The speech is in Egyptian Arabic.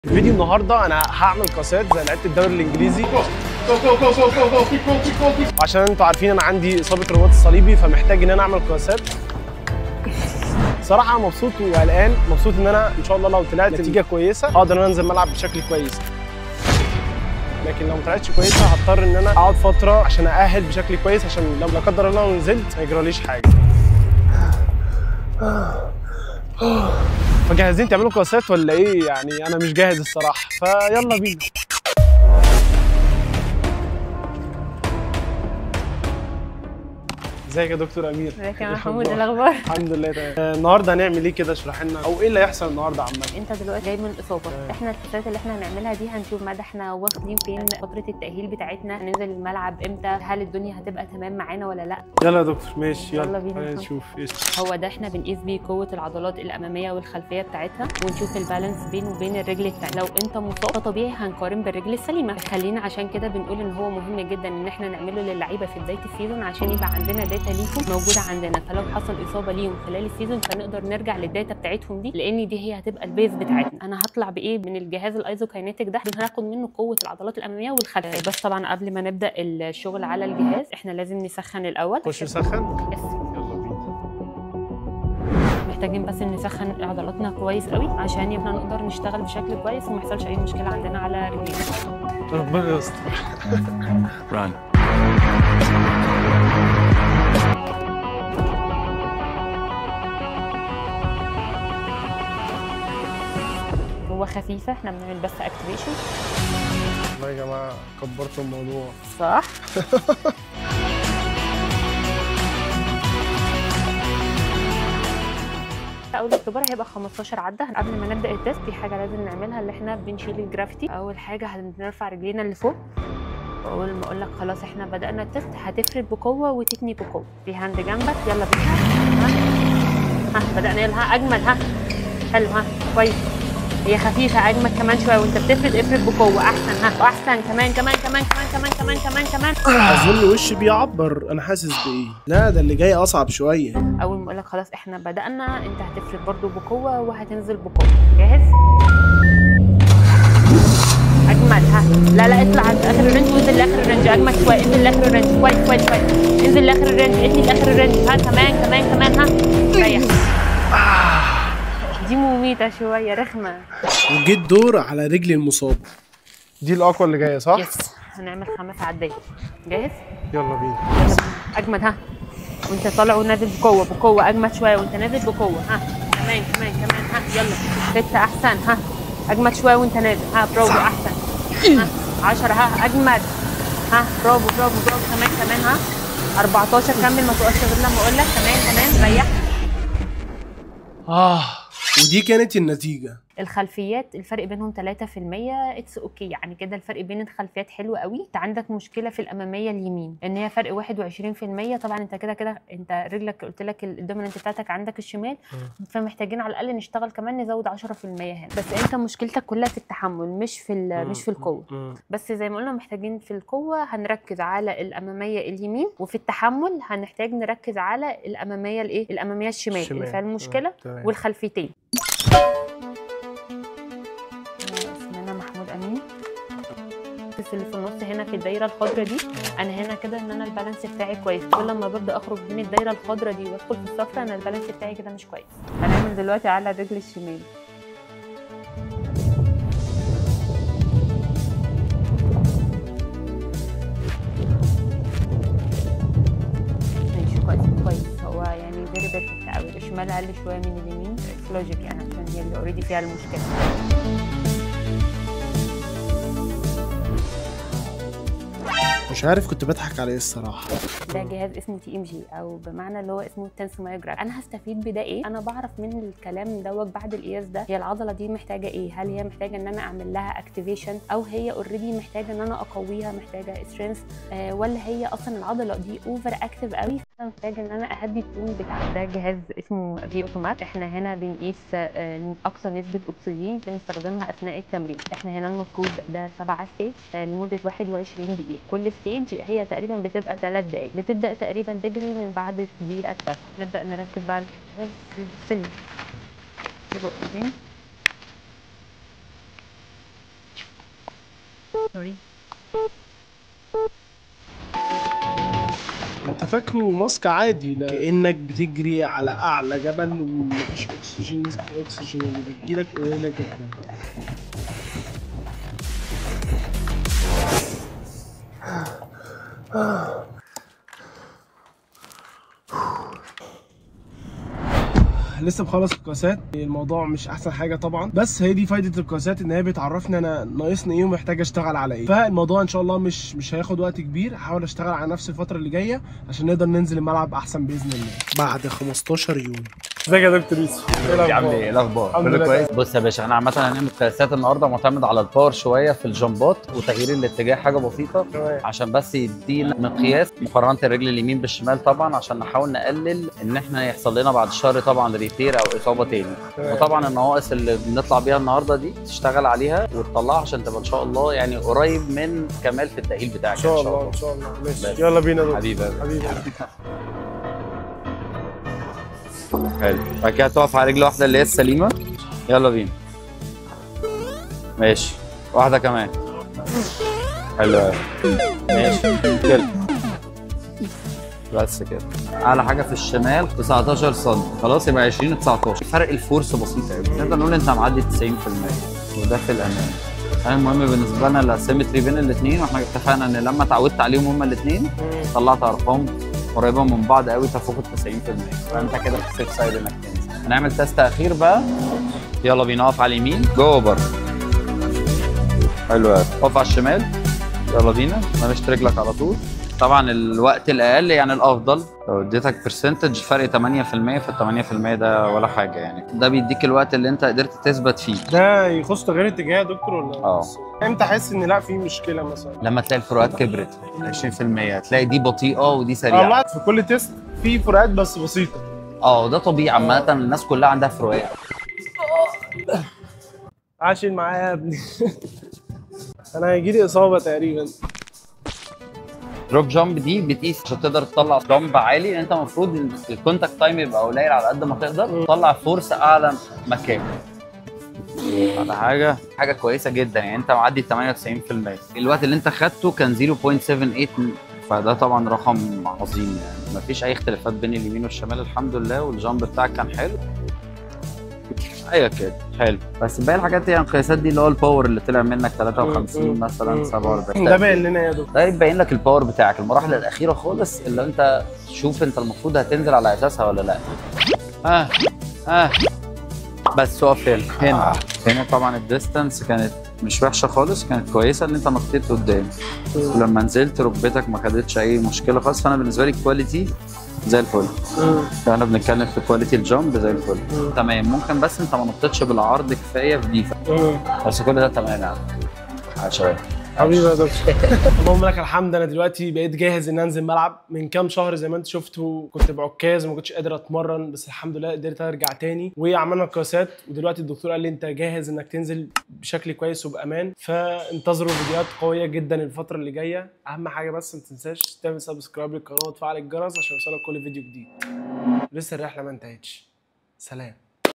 فيديو النهارده انا هعمل قاسات زي لعيبه الدوري الانجليزي عشان انتوا عارفين انا عندي اصابه الرباط الصليبي فمحتاج ان انا اعمل قاسات صراحه مبسوط وقلقان مبسوط ان انا ان شاء الله لو طلعت نتيجه كويسه هقدر ان انا انزل الملعب بشكل كويس لكن لو ما طلعتش كويسه هضطر ان انا اقعد فتره عشان ااهل بشكل كويس عشان لو لا قدر الله لو نزلت ما يجراليش حاجه فجاهزين تعملوا قاسات ولا ايه يعني انا مش جاهز الصراحه فيلا بينا ازيك يا دكتور امير ازيك يا محمود ايه الاخبار الحمد لله تمام آه، النهارده هنعمل ايه كده اشرح لنا او ايه اللي هيحصل النهارده عامه انت دلوقتي جاي من اصابه احنا التسات اللي احنا هنعملها دي هنشوف مدى احنا واخدين فين فتره التاهيل بتاعتنا هننزل الملعب امتى هل الدنيا هتبقى تمام معانا ولا لا يلا يا دكتور ماشي يلا, يلا بينا خلينا نخش. نشوف ايش هو ده احنا بنقيس بيه قوه العضلات الاماميه والخلفيه بتاعتها ونشوف البالانس بينه وبين الرجل التانية لو انت مصاب فطبيعي هنقارن بالرجل السليمه خلينا عشان كده بنقول ان هو مهم جدا ان احنا نعمله للعيبه في بدايه السيزون عشان يبقى عندنا داتا ليهم موجوده عندنا فلو حصل اصابه ليهم خلال السيزون فنقدر نرجع للداتا بتاعتهم دي لان دي هي هتبقى البيز بتاعتنا انا هطلع بايه من الجهاز الايزوكاينيتك ده هناخد منه قوه العضلات الاماميه والخلفيه بس طبعا قبل ما نبدا الشغل على الجهاز احنا لازم نسخن الاول خش نسخن يس. يلا بينا محتاجين بس نسخن عضلاتنا كويس قوي عشان يبقى نقدر نشتغل بشكل كويس وما يحصلش اي مشكله عندنا على رجلينا ربنا يستر Run. هو خفيفه احنا بنعمل بس اكتيفيشن والله يا جماعه كبرتوا الموضوع صح اول اختبار هيبقى 15 عده قبل ما نبدا التست في حاجه لازم نعملها اللي احنا بنشيل الجرافيتي اول حاجه هنرفع رجلينا اللي فوق واول ما اقول لك خلاص احنا بدانا التست هتفرد بقوه وتتني بقوه في هاند جنبك يلا بينا ها ها بدانا يلا ها اجمل ها حلو ها كويس هي خفيفه اجمل كمان شويه وانت بتفرد افرد بقوه احسن ها واحسن كمان كمان كمان كمان كمان كمان كمان كمان اظن وشي بيعبر انا حاسس بايه لا ده اللي جاي اصعب شويه اول ما اقول لك خلاص احنا بدانا انت هتفرد برضو بقوه وهتنزل بقوه جاهز اجمل ها لا لا اطلع عند اخر الرنج وانزل لاخر الرنج اجمل شويه انزل لاخر الرنج كويس كويس كويس انزل لاخر الرنج اتني لاخر الرنج ها كمان كمان كمان ها ريح دي مميته شويه رخمه وجيت دور على رجلي المصاب دي الاقوى اللي جايه صح يس هنعمل خمس عدات جاهز يلا بينا اجمد ها وانت طالع ونازل بقوه بقوه اجمد شويه وانت نازل بقوه ها كمان كمان كمان ها يلا ستة احسن ها اجمد شويه وانت نازل ها برافو احسن ها 10 ها اجمد ها برافو برافو برافو كمان كمان ها 14 كمل ما تقفش غير لما اقول لك كمان كمان ريح اه ودي كانت النتيجه الخلفيات الفرق بينهم 3% اتس اوكي يعني كده الفرق بين الخلفيات حلو قوي انت عندك مشكله في الاماميه اليمين ان هي فرق 21% طبعا انت كده كده انت رجلك قلت لك الدوميننت بتاعتك عندك الشمال فمحتاجين على الاقل نشتغل كمان نزود 10% هنا بس انت مشكلتك كلها في التحمل مش في ال- مش في القوه مم. بس زي ما قلنا محتاجين في القوه هنركز على الاماميه اليمين وفي التحمل هنحتاج نركز على الاماميه الايه الاماميه الشمال, الشمال. اللي فيها المشكله مم. تمام. والخلفيتين اسمنا محمود امين بس اللي في النص هنا في الدايره الخضراء دي انا هنا كده ان انا البالانس بتاعي كويس كل ما ببدا اخرج من الدايره الخضراء دي وادخل في الصفراء انا البالانس بتاعي كده مش كويس هنعمل دلوقتي على الرجل الشمال ماشي كويس كويس هو يعني فيري بيرفكت قوي الشمال اقل شويه من اليمين لوجيك يعني عشان هي اللي اوريدي فيها المشكله مش عارف كنت بضحك على ايه الصراحه ده جهاز اسمه تي ام جي او بمعنى اللي هو اسمه تنسوميوجراف انا هستفيد بده ايه انا بعرف من الكلام دوت بعد القياس ده هي العضله دي محتاجه ايه هل هي محتاجه ان انا اعمل لها اكتيفيشن او هي اوريدي محتاجه ان انا اقويها محتاجه سترينث آه ولا هي اصلا العضله دي اوفر اكتف قوي فانا محتاجه ان انا اهدي التون بتاعها ده جهاز اسمه في اوتومات احنا هنا بنقيس آه اقصى نسبه اكسجين بنستخدمها اثناء التمرين احنا هنا المفروض ده سبعة ستيج آه لمده 21 دقيقه كل ستيج هي تقريبا بتبقى ثلاث دقائق بتبدا تقريبا تجري من بعد دقيقه بس نبدا نركز بعد السن يبقوا ايدين سوري انت فاكره ماسك عادي لا. كانك بتجري على اعلى جبل ومفيش اكسجين نسبه الاكسجين اللي بتجيلك قليله جدا لسه مخلص القياسات الموضوع مش احسن حاجه طبعا بس هي دي فايده القياسات ان هي بتعرفني انا ناقصني ايه ومحتاج اشتغل على ايه فالموضوع ان شاء الله مش مش هياخد وقت كبير هحاول اشتغل على نفسي الفتره اللي جايه عشان نقدر ننزل الملعب احسن باذن الله بعد 15 يوم ازيك يا دكتور يوسف يا عم ايه الاخبار الحمد كله لله كويس بص يا باشا احنا عامه هنعمل قياسات النهارده معتمد على الباور شويه في الجمبات وتغيير الاتجاه حاجه بسيطه تمام. عشان بس يدينا مقياس مقارنه الرجل اليمين بالشمال طبعا عشان نحاول نقلل ان احنا يحصل لنا بعد الشهر طبعا ريتير او اصابه تاني تمام. وطبعا النواقص اللي بنطلع بيها النهارده دي تشتغل عليها وتطلعها عشان تبقى ان شاء الله يعني قريب من كمال في التاهيل بتاعك ان شاء الله ان شاء الله بس. ماشي يلا بينا يا دكتور حبيبي حبيبي حلو بعد كده تقف على رجل واحده اللي هي السليمه يلا بينا ماشي واحده كمان حلو أوي. ماشي كده بس كده اعلى حاجه في الشمال 19 سم خلاص يبقى 20 19 فرق الفورس بسيط قوي نقدر نقول انت معدي 90% وده في الامان المهم بالنسبه لنا الاسيمتري بين الاثنين واحنا اتفقنا ان لما اتعودت عليهم هما الاثنين طلعت ارقام قريبه من بعض قوي تفوق ال 90% فانت كده في السيف سايد انك تنزل هنعمل تيست اخير بقى يلا بينا اقف على اليمين جوه بره حلو قوي اقف على الشمال يلا بينا مشت رجلك على طول طبعا الوقت الاقل يعني الافضل لو اديتك برسنتج فرق 8% فال 8% ده ولا حاجه يعني ده بيديك الوقت اللي انت قدرت تثبت فيه ده يخص تغيير اتجاه يا دكتور ولا اه. امتى احس ان لا في مشكله مثلا لما تلاقي الفروقات كبرت 20% تلاقي دي بطيئه ودي اه سريعه لا في كل تيست في فروقات بس بسيطه اه ده طبيعي عامه الناس كلها عندها فروقات عاشل معايا يا ابني انا هيجي لي اصابه تقريبا دروب جامب دي بتقيس عشان تقدر تطلع جامب عالي انت المفروض الكونتاكت تايم يبقى قليل على قد ما تقدر تطلع فورس اعلى مكان على حاجه حاجه كويسه جدا يعني انت معدي 98% الوقت اللي انت خدته كان 0.78 فده طبعا رقم عظيم يعني مفيش اي اختلافات بين اليمين والشمال الحمد لله والجامب بتاعك كان حلو ايوه كده حلو بس باقي الحاجات يعني القياسات دي اللي هو الباور اللي طلع منك 53 مثلا 47 ده باين لنا يا دكتور ده يبين لك الباور بتاعك المراحل الاخيره خالص اللي انت شوف انت المفروض هتنزل على اساسها ولا لا اه اه بس اقف هنا هنا هنا طبعا الديستانس كانت مش وحشه خالص كانت كويسه ان انت نطيت قدام ولما نزلت ركبتك ما خدتش اي مشكله خالص فانا بالنسبه لي الكواليتي زي الفل فاحنا بنتكلم في كواليتي الجامب زي الفل تمام ممكن بس انت ما نطيتش بالعرض كفايه في دي بس كل ده تمام يعني عشان حبيبي يا دكتور اللهم لك الحمد انا دلوقتي بقيت جاهز ان انزل ملعب من كام شهر زي ما انت شفتوا كنت بعكاز وما كنتش قادر اتمرن بس الحمد لله قدرت ارجع تاني وعملنا قياسات ودلوقتي الدكتور قال لي انت جاهز انك تنزل بشكل كويس وبامان فانتظروا فيديوهات قويه جدا الفتره اللي جايه اهم حاجه بس ما تنساش تعمل سبسكرايب للقناه وتفعل الجرس عشان يوصلك كل فيديو جديد لسه الرحله ما انتهتش سلام